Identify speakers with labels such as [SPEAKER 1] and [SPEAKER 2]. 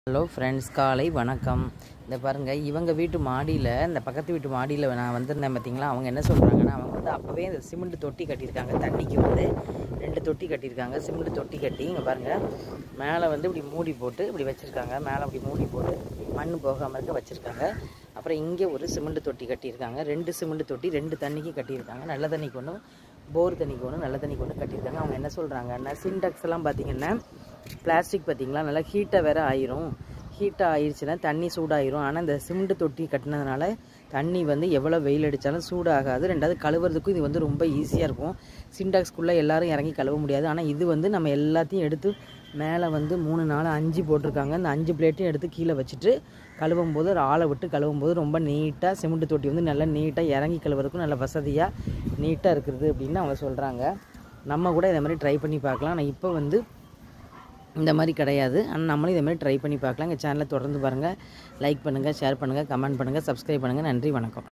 [SPEAKER 1] hello friends காலை வணக்கம் இந்த பாருங்கள் இவங்க வீட்டு மாடியில் இந்த பக்கத்து வீட்டு மாடியில் நான் வந்திருந்தேன் பார்த்தீங்களா அவங்க என்ன சொல்கிறாங்கன்னா அவங்க வந்து அப்போவே இந்த சிமெண்ட் தொட்டி கட்டியிருக்காங்க தண்ணிக்கு வந்து ரெண்டு தொட்டி கட்டியிருக்காங்க சிமெண்ட் தொட்டி கட்டி இங்கே பாருங்கள் மேலே வந்து இப்படி மூடி போட்டு இப்படி வச்சுருக்காங்க மேலே இப்படி மூடி போட்டு மண் போகாமல் இருக்க வச்சுருக்காங்க அப்புறம் இங்கே ஒரு சிமெண்ட் தொட்டி கட்டியிருக்காங்க ரெண்டு சிமெண்ட் தொட்டி ரெண்டு தண்ணிக்கு கட்டியிருக்காங்க நல்ல தண்ணிக்கு ஒன்று போர் தண்ணிக்கு ஒன்று நல்ல தண்ணிக்கு ஒன்று கட்டியிருக்காங்க அவங்க என்ன சொல்கிறாங்கன்னா சிண்டக்ஸ் எல்லாம் பார்த்தீங்கன்னா பிளாஸ்டிக் பார்த்தீங்களா நல்லா ஹீட்டாக வேற ஆயிரும் ஹீட்டாக ஆயிடுச்சுன்னா தண்ணி சூடாயிரும் ஆனால் இந்த சிமெண்ட் தொட்டி கட்டினதுனால தண்ணி வந்து எவ்வளோ வெயில் அடித்தாலும் சூடாகாது ரெண்டாவது கழுவுறதுக்கும் இது வந்து ரொம்ப ஈஸியாக இருக்கும் சிண்டாக்ஸ்குள்ளே எல்லாரும் இறங்கி கழுவ முடியாது ஆனால் இது வந்து நம்ம எல்லாத்தையும் எடுத்து மேலே வந்து மூணு நாலு அஞ்சு போட்டிருக்காங்க இந்த அஞ்சு பிளேட்டையும் எடுத்து கீழே வச்சுட்டு கழுவும் போது ஒரு ஆளை விட்டு கழுவும் போது ரொம்ப நீட்டாக சிமெண்ட் தொட்டி வந்து நல்லா நீட்டாக இறங்கி கழுவுறதுக்கும் நல்ல வசதியாக நீட்டாக இருக்குது அப்படின்னு அவங்க சொல்கிறாங்க நம்ம கூட இதை மாதிரி ட்ரை பண்ணி பார்க்கலாம் ஆனால் இப்போ வந்து இந்த மாதிரி கிடையாது ஆனால் நம்மளும் இதே மாதிரி ட்ரை பண்ணி பார்க்கலாம் எங்கள் சேனலை தொடர்ந்து பாருங்கள் லைக் பண்ணுங்கள் ஷேர் பண்ணுங்கள் கமெண்ட் பண்ணுங்கள் சப்ஸ்கிரைப் பண்ணுங்கள் நன்றி வணக்கம்